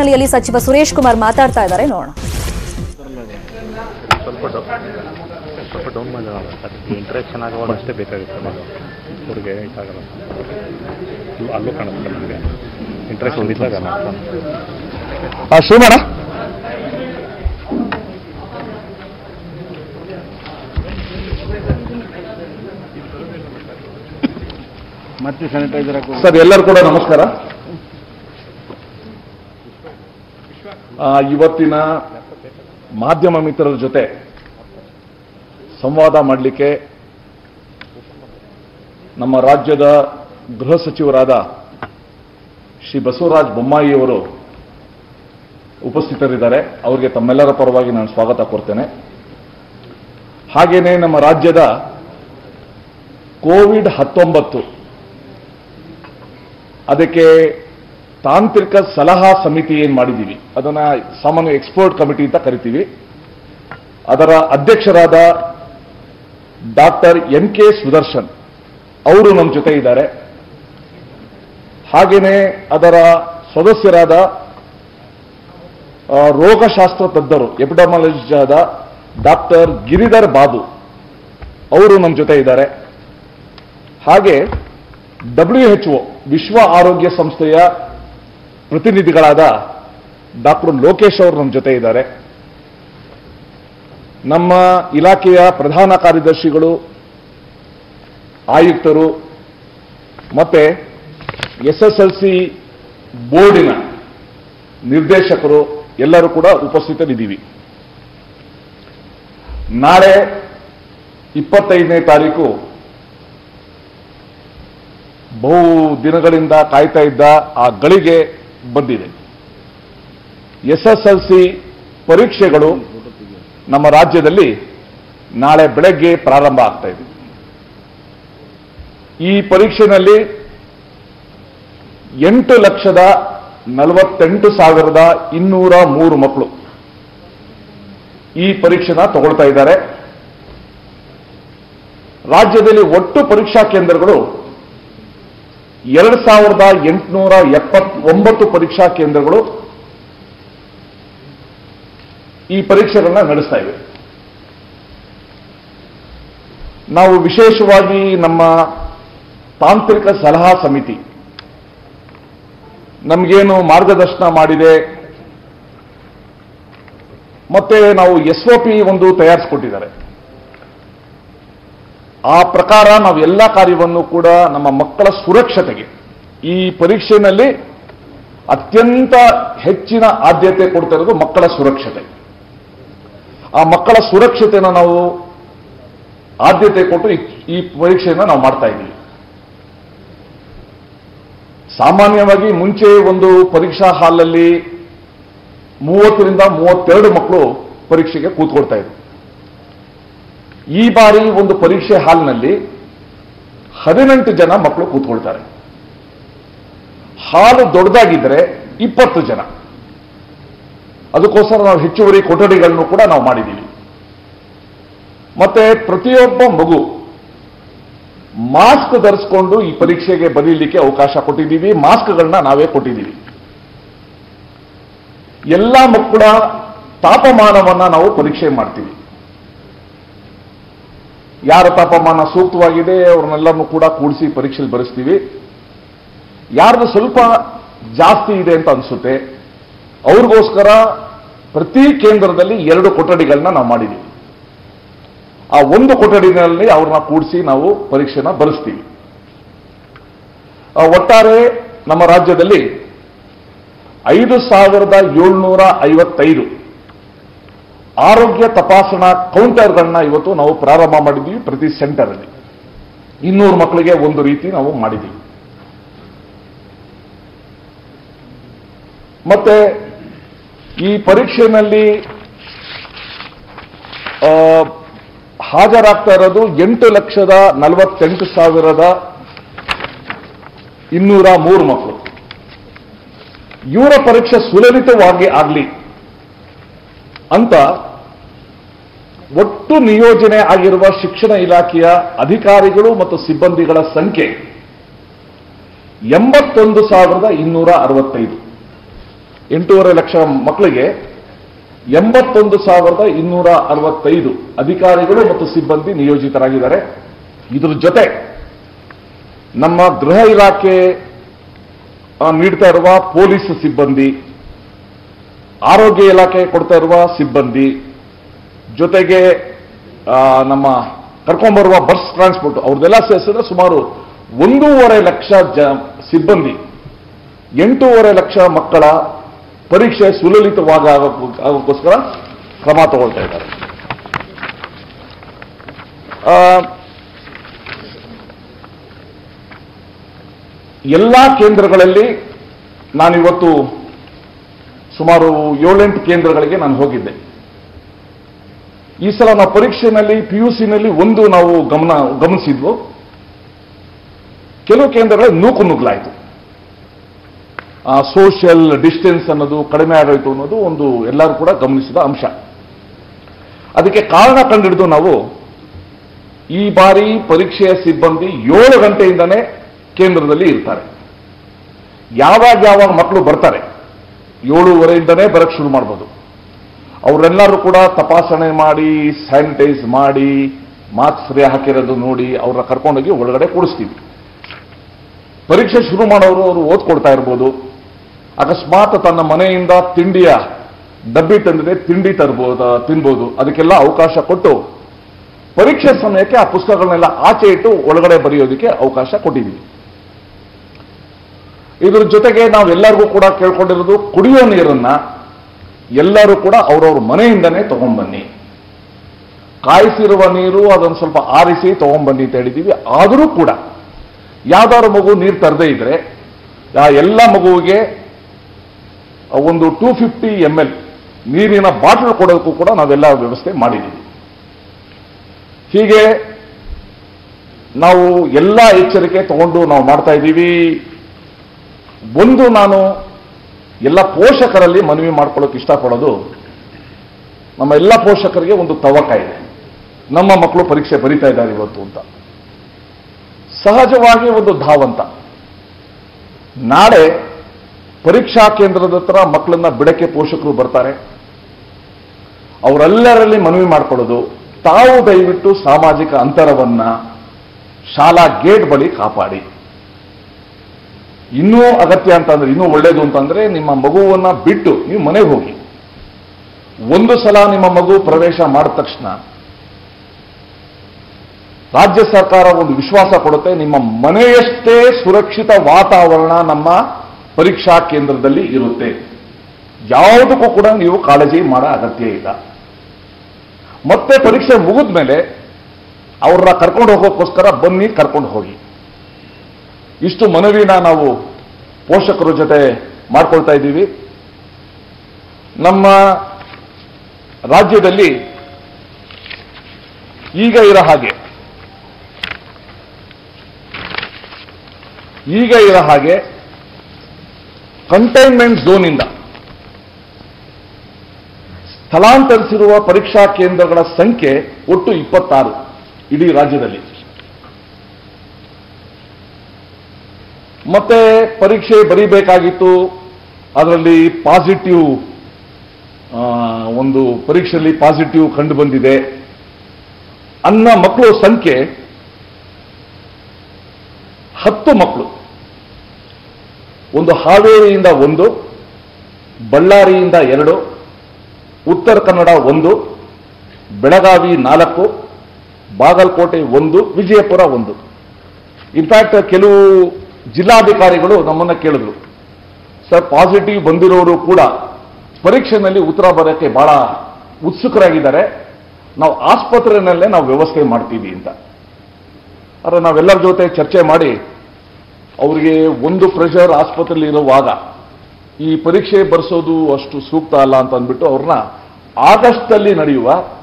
ನಿಟ್ಟಿನಲ್ಲಿ ಸಚಿವ ಸುರೇಶ್ ಕುಮಾರ್ ಮಾತಾಡ್ತಾ ಇದ್ದಾರೆ ನೋಡೋಣ ಸ್ವಲ್ಪ ಡೌ ಸ್ವಲ್ಪ ಡೌನ್ ಮಾಡೋಣ ಸರ್ ಇಂಟ್ರಾಕ್ಷನ್ ಆಗುವಾಗ ಅಷ್ಟೇ ಬೇಕಾಗುತ್ತೆ ನಮಗೆ ಅವ್ರಿಗೆ ಇದಾಗಲ್ಲ ಅಲ್ಲೂ- ಅಲ್ಲೂ ಕಾಣುತ್ತೆ ನಮಗೆ ಇಂಟ್ರಾಕ್ಷನ್ ಇದ್ದಾಗ ಮಾತ್ರ ಶಿವಮಣ ಮತ್ತೆ ಸ್ಯಾನಿಟೈಸರ್ ಹಾಕೋ ಸರ್ ಎಲ್ಲರೂ ಕೂಡ ನಮಸ್ಕಾರ ಆ, ಇವತ್ತಿನ ಮಾಧ್ಯಮ ಮಿತ್ರರ ಜೊತೆ ಸಂವಾದ ಮಾಡಲಿಕ್ಕೆ ನಮ್ಮ ರಾಜ್ಯದ ಗೃಹ ಸಚಿವರಾದ ಶ್ರೀ ಬಸವರಾಜ ಬೊಮ್ಮಾಯಿಯವರು ಉಪಸ್ಥಿತರಿದ್ದಾರೆ ಅವರಿಗೆ ತಮ್ಮೆಲ್ಲರ ಪರವಾಗಿ ನಾನು ಸ್ವಾಗತ ಕೋರ್ತೇನೆ ಹಾಗೇನೆ ನಮ್ಮ ರಾಜ್ಯದ ಕೋವಿಡ್ ಹತ್ತೊಂಬತ್ತು ಅದಕ್ಕೆ ತಾಂತ್ರಿಕ ಸಲಹಾ ಸಮಿತಿ ಏನು ಮಾಡಿದ್ದೀವಿ ಅದನ್ನ ಸಾಮಾನ್ಯ ಎಕ್ಸ್ಪರ್ಟ್ ಕಮಿಟಿ ಅಂತ ಕರಿತೀವಿ ಅದರ ಅಧ್ಯಕ್ಷರಾದ ಡಾಕ್ಟರ್ ಎಂ ಕೆ ಸುದರ್ಶನ್ ಅವರು ನಮ್ಮ ಜೊತೆ ಇದ್ದಾರೆ ಹಾಗೇನೆ ಅದರ ಸದಸ್ಯರಾದ ಆ, ರೋಗಶಾಸ್ತ್ರ ತಜ್ಞರು ಎಪಿಡಮಾಲಜಿಸ್ಟ್ ಆದ ಡಾಕ್ಟರ್ ಗಿರಿಧರ್ ಬಾಬು ಅವರು ನಮ್ಮ ಜೊತೆ ಇದ್ದಾರೆ ಹಾಗೆ ಡಬ್ಲ್ಯೂ ಎಚ್ ಒ ವಿಶ್ವ ಆರೋಗ್ಯ ಸಂಸ್ಥೆಯ ಪ್ರತಿನಿಧಿಗಳಾದ ಡಾಕ್ಟರ್ ಲೋಕೇಶ್ ಅವರು ನಮ್ಮ ಜೊತೆ ಇದ್ದಾರೆ ನಮ್ಮ ಇಲಾಖೆಯ ಪ್ರಧಾನ ಕಾರ್ಯದರ್ಶಿಗಳು ಆಯುಕ್ತರು ಮತ್ತೆ ಎಸ್ ಎಸ್ ಎಲ್ ಸಿ ಬೋರ್ಡಿನ ನಿರ್ದೇಶಕರು ಎಲ್ಲರೂ ಕೂಡ ಉಪಸ್ಥಿತರಿದ್ದೀವಿ ನಾಳೆ ಇಪ್ಪತ್ತೈದನೇ ತಾರೀಕು ಬಹು ದಿನಗಳಿಂದ ಕಾಯ್ತಾ ಇದ್ದ ಆ ಗಳಿಗೆ ಬಂದಿದೆ ಎಸ್ ಎಸ್ ಎಲ್ ಸಿ ಪರೀಕ್ಷೆಗಳು ನಮ್ಮ ರಾಜ್ಯದಲ್ಲಿ ನಾಳೆ ಬೆಳಗ್ಗೆ ಪ್ರಾರಂಭ ಆಗ್ತಾ ಇದೆ ಈ ಪರೀಕ್ಷೆನಲ್ಲಿ ಎಂಟು ಲಕ್ಷದ ನಲವತ್ತೆಂಟು ಸಾವಿರದ ಇನ್ನೂರ ಮೂರು ಮಕ್ಕಳು ಈ ಪರೀಕ್ಷೆನ ತಗೊಳ್ತಾ ಇದ್ದಾರೆ ರಾಜ್ಯದಲ್ಲಿ ಒಟ್ಟು ಪರೀಕ್ಷಾ ಕೇಂದ್ರಗಳು ಎರಡು ಸಾವಿರದ ಎಂಟುನೂರ ಎಪ್ಪತ್ತೊಂಬತ್ತು ಪರೀಕ್ಷಾ ಕೇಂದ್ರಗಳು ಈ ಪರೀಕ್ಷೆಗಳನ್ನ ನಡೆಸ್ತಾ ಇವೆ ನಾವು ವಿಶೇಷವಾಗಿ ನಮ್ಮ ತಾಂತ್ರಿಕ ಸಲಹಾ ಸಮಿತಿ ನಮಗೇನು ಮಾರ್ಗದರ್ಶನ ಮಾಡಿದೆ ಮತ್ತೆ ನಾವು ಎಸ್ ಒ ಪಿ ಒಂದು ತಯಾರಿಸಿಕೊಟ್ಟಿದ್ದಾರೆ ಆ ಪ್ರಕಾರ ನಾವು ಎಲ್ಲ ಕಾರ್ಯವನ್ನು ಕೂಡ ನಮ್ಮ ಮಕ್ಕಳ ಸುರಕ್ಷತೆಗೆ ಈ ಪರೀಕ್ಷೆಯಲ್ಲಿ ಅತ್ಯಂತ ಹೆಚ್ಚಿನ ಆದ್ಯತೆ ಕೊಡ್ತಾ ಇರೋದು ಮಕ್ಕಳ ಸುರಕ್ಷತೆ ಆ ಮಕ್ಕಳ ಸುರಕ್ಷತೆನ ನಾವು ಆದ್ಯತೆ ಕೊಟ್ಟು ಈ- ಈ ಪರೀಕ್ಷೆಯನ್ನು ನಾವು ಮಾಡ್ತಾ ಇದ್ದೀವಿ ಸಾಮಾನ್ಯವಾಗಿ ಮುಂಚೆ ಒಂದು ಪರೀಕ್ಷಾ ಹಾಲಲ್ಲಿ ಮೂವತ್ತರಿಂದ ಮೂವತ್ತೆರಡು ಮಕ್ಕಳು ಪರೀಕ್ಷೆಗೆ ಕೂತ್ಕೊಳ್ತಾ ಇದ್ರು ಈ ಬಾರಿ ಒಂದು ಪರೀಕ್ಷೆ ಹಾಲ್ನಲ್ಲಿ ಹದಿನೆಂಟು ಜನ ಮಕ್ಕಳು ಕೂತ್ಕೊಳ್ತಾರೆ ಹಾಲು ದೊಡ್ಡದಾಗಿದ್ದರೆ ಇಪ್ಪತ್ತು ಜನ ಅದಕ್ಕೋಸ್ಕರ ನಾವು ಹೆಚ್ಚುವರಿ ಕೊಠಡಿಗಳನ್ನು ಕೂಡ ನಾವು ಮಾಡಿದ್ದೀವಿ ಮತ್ತೆ ಪ್ರತಿಯೊಬ್ಬ ಮಗು ಮಾಸ್ಕ್ ಧರಿಸಿಕೊಂಡು ಈ ಪರೀಕ್ಷೆಗೆ ಬರೀಲಿಕ್ಕೆ ಅವಕಾಶ ಕೊಟ್ಟಿದ್ದೀವಿ ಮಾಸ್ಕ್ಗಳನ್ನ ನಾವೇ ಕೊಟ್ಟಿದ್ದೀವಿ ಎಲ್ಲ ಮಕ್ಕಳ ತಾಪಮಾನವನ್ನ ನಾವು ಪರೀಕ್ಷೆ ಮಾಡ್ತೀವಿ ಯಾರ ತಾಪಮಾನ ಸೂಕ್ತವಾಗಿದೆ ಅವ್ರನ್ನೆಲ್ಲರನ್ನು ಕೂಡ ಕೂಡಿಸಿ ಪರೀಕ್ಷೆಯಲ್ಲಿ ಬರೆಸ್ತೀವಿ ಯಾರ್ದು ಸ್ವಲ್ಪ ಜಾಸ್ತಿ ಇದೆ ಅಂತ ಅನಿಸುತ್ತೆ ಅವ್ರಿಗೋಸ್ಕರ ಪ್ರತಿ ಕೇಂದ್ರದಲ್ಲಿ ಎರಡು ಕೊಠಡಿಗಳನ್ನ ನಾವು ಮಾಡಿದ್ದೀವಿ ಆ ಒಂದು ಕೊಠಡಿನಲ್ಲಿ ಅವ್ರನ್ನ ಕೂಡಿಸಿ ನಾವು ಪರೀಕ್ಷೆನ ಬರೆಸ್ತೀವಿ ಆ, ಒಟ್ಟಾರೆ ನಮ್ಮ ರಾಜ್ಯದಲ್ಲಿ ಐದು ಸಾವಿರದ ಏಳ್ನೂರ ಐವತ್ತೈದು ಆರೋಗ್ಯ ತಪಾಸಣಾ ಕೌಂಟರ್ಗಳನ್ನ ಇವತ್ತು ನಾವು ಪ್ರಾರಂಭ ಮಾಡಿದ್ದೀವಿ ಪ್ರತಿ ಸೆಂಟರ್ ಅಲ್ಲಿ ಇನ್ನೂರು ಮಕ್ಕಳಿಗೆ ಒಂದು ರೀತಿ ನಾವು ಮಾಡಿದ್ದೀವಿ ಮತ್ತೆ ಈ ಪರೀಕ್ಷೆಯಲ್ಲಿ ಆ, ಹಾಜರಾಗ್ತಾ ಇರೋದು ಎಂಟು ಲಕ್ಷದ ನಲವತ್ತೆಂಟು ಸಾವಿರದ ಇನ್ನೂರ ಮೂರು ಮಕ್ಕಳು ಇವರ ಪರೀಕ್ಷೆ ಸುಲಲಿತವಾಗಿ ಆಗಲಿ ಅಂತ ಒಟ್ಟು ನಿಯೋಜನೆ ಆಗಿರುವ ಶಿಕ್ಷಣ ಇಲಾಖೆಯ ಅಧಿಕಾರಿಗಳು ಮತ್ತು ಸಿಬ್ಬಂದಿಗಳ ಸಂಖ್ಯೆ ಎಂಬತ್ತೊಂದು ಸಾವಿರದ ಇನ್ನೂರ ಅರವತ್ತೈದು ಎಂಟೂವರೆ ಲಕ್ಷ ಮಕ್ಕಳಿಗೆ ಎಂಬತ್ತೊಂದು ಸಾವಿರದ ಇನ್ನೂರ ಅರವತ್ತೈದು ಅಧಿಕಾರಿಗಳು ಮತ್ತು ಸಿಬ್ಬಂದಿ ನಿಯೋಜಿತರಾಗಿದ್ದಾರೆ ಇದ್ರ ಜೊತೆ ನಮ್ಮ ಗೃಹ ಇಲಾಖೆ ಆ, ನೀಡ್ತಾ ಇರುವ ಪೊಲೀಸ್ ಸಿಬ್ಬಂದಿ ಆರೋಗ್ಯ ಇಲಾಖೆ ಕೊಡ್ತಾ ಇರುವ ಸಿಬ್ಬಂದಿ ಜೊತೆಗೆ ಆ, ನಮ್ಮ ಕರ್ಕೊಂಡ್ಬರುವ ಬಸ್ ಟ್ರಾನ್ಸ್ಪೋರ್ಟ್ ಅವ್ರದ್ದೆಲ್ಲ ಸೇರಿಸಿದ್ರೆ ಸುಮಾರು ಒಂದೂವರೆ ಲಕ್ಷ ಜ ಸಿಬ್ಬಂದಿ ಎಂಟೂವರೆ ಲಕ್ಷ ಮಕ್ಕಳ ಪರೀಕ್ಷೆ ಸುಲಲಿತವಾಗಿ ಆಗೋಕ್ಕೂ- ಆಗೋಕ್ಕೋಸ್ಕರ ಕ್ರಮ ತಗೊಳ್ತಾ ಇದ್ದಾರೆ ಆ, ಎಲ್ಲ ಕೇಂದ್ರಗಳಲ್ಲಿ ನಾನಿವತ್ತು ಸುಮಾರು ಏಳೆಂಟು ಕೇಂದ್ರಗಳಿಗೆ ನಾನು ಹೋಗಿದ್ದೆ ಈ ಸಲ ನಾವು ಪರೀಕ್ಷೆನಲ್ಲಿ ಪಿ ಯು ಸಿನಲ್ಲಿ ಒಂದು ನಾವು ಗಮನ ಗಮನಿಸಿದ್ವು ಕೆಲವು ಕೇಂದ್ರಗಳಲ್ಲಿ ನೂಕು ನುಗ್ಲಾಯಿತು ಸೋಷಿಯಲ್ ಡಿಸ್ಟೆನ್ಸ್ ಅನ್ನೋದು ಕಡಿಮೆ ಆಗೋಯ್ತು ಅನ್ನೋದು ಒಂದು ಎಲ್ಲರೂ ಕೂಡ ಗಮನಿಸಿದ ಅಂಶ ಅದಕ್ಕೆ ಕಾರಣ ಕಂಡಿಡಿದು ನಾವು ಈ ಬಾರಿ ಪರೀಕ್ಷೆಯ ಸಿಬ್ಬಂದಿ ಏಳು ಗಂಟೆಯಿಂದನೇ ಕೇಂದ್ರದಲ್ಲಿ ಇರ್ತಾರೆ ಯಾವಾಗ ಯಾವಾಗ ಮಕ್ಕಳು ಬರ್ತಾರೆ ಏಳೂವರೆಯಿಂದನೇ ಬರಕ್ಕೆ ಶುರು ಮಾಡ್ಬೋದು ಅವರೆಲ್ಲರೂ ಕೂಡ ತಪಾಸಣೆ ಮಾಡಿ ಸ್ಯಾನಿಟೈಸ್ ಮಾಡಿ ಮಾಸ್ಕ್ ಫ್ರೀ ಹಾಕಿರೋದು ನೋಡಿ ಅವ್ರನ್ನ ಕರ್ಕೊಂಡೋಗಿ ಒಳಗಡೆ ಕೂಡಿಸ್ತೀವಿ ಪರೀಕ್ಷೆ ಶುರು ಮಾಡೋರು ಅವರು ಓದ್ಕೊಡ್ತಾ ಇರ್ಬೋದು ಅಕಸ್ಮಾತ್ ತನ್ನ ಮನೆಯಿಂದ ತಿಂಡಿಯ ಡಬ್ಬಿ ತಂದಿದೆ ತಿಂಡಿ ತರ್ಬೋದು ತಿನ್ಬೋದು ಅದಕ್ಕೆಲ್ಲ ಅವಕಾಶ ಕೊಟ್ಟು ಪರೀಕ್ಷೆ ಸಮಯಕ್ಕೆ ಆ ಪುಸ್ತಕಗಳನ್ನೆಲ್ಲ ಆಚೆ ಇಟ್ಟು ಒಳಗಡೆ ಬರೆಯೋದಕ್ಕೆ ಅವಕಾಶ ಕೊಟ್ಟಿದ್ದೀವಿ ಇದ್ರ ಜೊತೆಗೆ ನಾವೆಲ್ಲರಿಗೂ ಕೂಡ ಕೇಳ್ಕೊಂಡಿರೋದು ಕುಡಿಯೋ ನೀರನ್ನ ಎಲ್ಲರೂ ಕೂಡ ಅವ್ರವ್ರ ಮನೆಯಿಂದನೇ ತಗೊಂಡ್ಬನ್ನಿ ಕಾಯಿಸಿರುವ ನೀರು ಅದನ್ನು ಸ್ವಲ್ಪ ಆರಿಸಿ ತಗೊಂಡ್ಬನ್ನಿ ಅಂತ ಹೇಳಿದ್ದೀವಿ ಆದರೂ ಕೂಡ ಯಾವ್ದಾದ್ರು ಮಗು ನೀರು ತರದೇ ಇದ್ರೆ ಆ ಎಲ್ಲ ಮಗುವಿಗೆ ಒಂದು ಟೂ ಫಿಫ್ಟಿ ಎಮ್ ಎಲ್ ನೀರಿನ ಬಾಟಲ್ ಕೊಡೋದಕ್ಕೂ ಕೂಡ ನಾವೆಲ್ಲ ವ್ಯವಸ್ಥೆ ಮಾಡಿದ್ದೀವಿ ಹೀಗೆ ನಾವು ಎಲ್ಲ ಎಚ್ಚರಿಕೆ ತಗೊಂಡು ನಾವು ಮಾಡ್ತಾ ಇದ್ದೀವಿ ಒಂದು ನಾನು ಎಲ್ಲ ಪೋಷಕರಲ್ಲಿ ಮನವಿ ಮಾಡ್ಕೊಳ್ಳೋಕೆ ಇಷ್ಟಪಡೋದು ನಮ್ಮ ಎಲ್ಲ ಪೋಷಕರಿಗೆ ಒಂದು ತವಕ ಇದೆ ನಮ್ಮ ಮಕ್ಕಳು ಪರೀಕ್ಷೆ ಬರೀತಾ ಇದ್ದಾರೆ ಇವತ್ತು ಅಂತ ಸಹಜವಾಗಿ ಒಂದು ಧಾವಂತ ನಾಳೆ ಪರೀಕ್ಷಾ ಕೇಂದ್ರದ ಹತ್ರ ಮಕ್ಕಳನ್ನ ಬಿಡಕ್ಕೆ ಪೋಷಕರು ಬರ್ತಾರೆ ಅವರೆಲ್ಲರಲ್ಲಿ ಮನವಿ ಮಾಡ್ಕೊಳ್ಳೋದು ತಾವು ದಯವಿಟ್ಟು ಸಾಮಾಜಿಕ ಅಂತರವನ್ನ ಶಾಲಾ ಗೇಟ್ ಬಳಿ ಕಾಪಾಡಿ ಇನ್ನೂ ಅಗತ್ಯ ಅಂತಂದ್ರೆ ಇನ್ನೂ ಒಳ್ಳೇದು ಅಂತಂದ್ರೆ ನಿಮ್ಮ ಮಗುವನ್ನ ಬಿಟ್ಟು ನೀವು ಮನೆಗೆ ಹೋಗಿ ಒಂದು ಸಲ ನಿಮ್ಮ ಮಗು ಪ್ರವೇಶ ಮಾಡಿದ ತಕ್ಷಣ ರಾಜ್ಯ ಸರ್ಕಾರ ಒಂದು ವಿಶ್ವಾಸ ಕೊಡುತ್ತೆ ನಿಮ್ಮ ಮನೆಯಷ್ಟೇ ಸುರಕ್ಷಿತ ವಾತಾವರಣ ನಮ್ಮ ಪರೀಕ್ಷಾ ಕೇಂದ್ರದಲ್ಲಿ ಇರುತ್ತೆ ಯಾವುದಕ್ಕೂ ಕೂಡ ನೀವು ಕಾಳಜಿ ಮಾಡೋ ಅಗತ್ಯ ಇಲ್ಲ ಮತ್ತೆ ಪರೀಕ್ಷೆ ಮುಗಿದ ಮೇಲೆ ಅವ್ರನ್ನ ಕರ್ಕೊಂಡು ಹೋಗೋಕ್ಕೋಸ್ಕರ ಬನ್ನಿ ಕರ್ಕೊಂಡು ಹೋಗಿ ಇಷ್ಟು ಮನವಿನ ನಾವು ಪೋಷಕರ ಜೊತೆ ಮಾಡ್ಕೊಳ್ತಾ ಇದ್ದೀವಿ ನಮ್ಮ ರಾಜ್ಯದಲ್ಲಿ ಈಗ ಇರೋ ಹಾಗೆ ಈಗ ಇರೋ ಹಾಗೆ ಕಂಟೈನ್ಮೆಂಟ್ ಝೋನಿಂದ ಸ್ಥಳಾಂತರಿಸಿರುವ ಪರೀಕ್ಷಾ ಕೇಂದ್ರಗಳ ಸಂಖ್ಯೆ ಒಟ್ಟು ಇಪ್ಪತ್ತಾರು ಇಡೀ ರಾಜ್ಯದಲ್ಲಿ ಮತ್ತೆ ಪರೀಕ್ಷೆ ಬರೀಬೇಕಾಗಿತ್ತು ಅದರಲ್ಲಿ ಪಾಸಿಟಿವ್ ಒಂದು ಪರೀಕ್ಷೆಯಲ್ಲಿ ಪಾಸಿಟಿವ್ ಕಂಡು ಬಂದಿದೆ ಅನ್ನ ಮಕ್ಕಳು ಸಂಖ್ಯೆ ಹತ್ತು ಮಕ್ಕಳು ಒಂದು ಹಾವೇರಿಯಿಂದ ಒಂದು ಬಳ್ಳಾರಿಯಿಂದ ಎರಡು ಉತ್ತರ ಕನ್ನಡ ಒಂದು ಬೆಳಗಾವಿ ನಾಲ್ಕು ಬಾಗಲಕೋಟೆ ಒಂದು ವಿಜಯಪುರ ಒಂದು ಇನ್ಫ್ಯಾಕ್ಟ್ ಕೆಲವು ಜಿಲ್ಲಾಧಿಕಾರಿಗಳು ನಮ್ಮನ್ನ ಕೇಳಿದ್ರು ಸರ್ ಪಾಸಿಟಿವ್ ಬಂದಿರೋರು ಕೂಡ ಪರೀಕ್ಷೆನಲ್ಲಿ ಉತ್ತರ ಬರೋಕ್ಕೆ ಬಹಳ ಉತ್ಸುಕರಾಗಿದ್ದಾರೆ ನಾವು ಆಸ್ಪತ್ರೆಯಲ್ಲೇ ನಾವು ವ್ಯವಸ್ಥೆ ಮಾಡ್ತೀವಿ ಅಂತ ಆದರೆ ನಾವೆಲ್ಲರ ಜೊತೆ ಚರ್ಚೆ ಮಾಡಿ ಅವರಿಗೆ ಒಂದು ಪ್ರೆಷರ್ ಆಸ್ಪತ್ರೆಯಲ್ಲಿ ಇರುವಾಗ ಈ ಪರೀಕ್ಷೆ ಬರೆಸೋದು ಅಷ್ಟು ಸೂಕ್ತ ಅಲ್ಲ ಅಂತ ಅಂದ್ಬಿಟ್ಟು ಅವ್ರನ್ನ ಆಗಸ್ಟಲ್ಲಿ ನಡೆಯುವ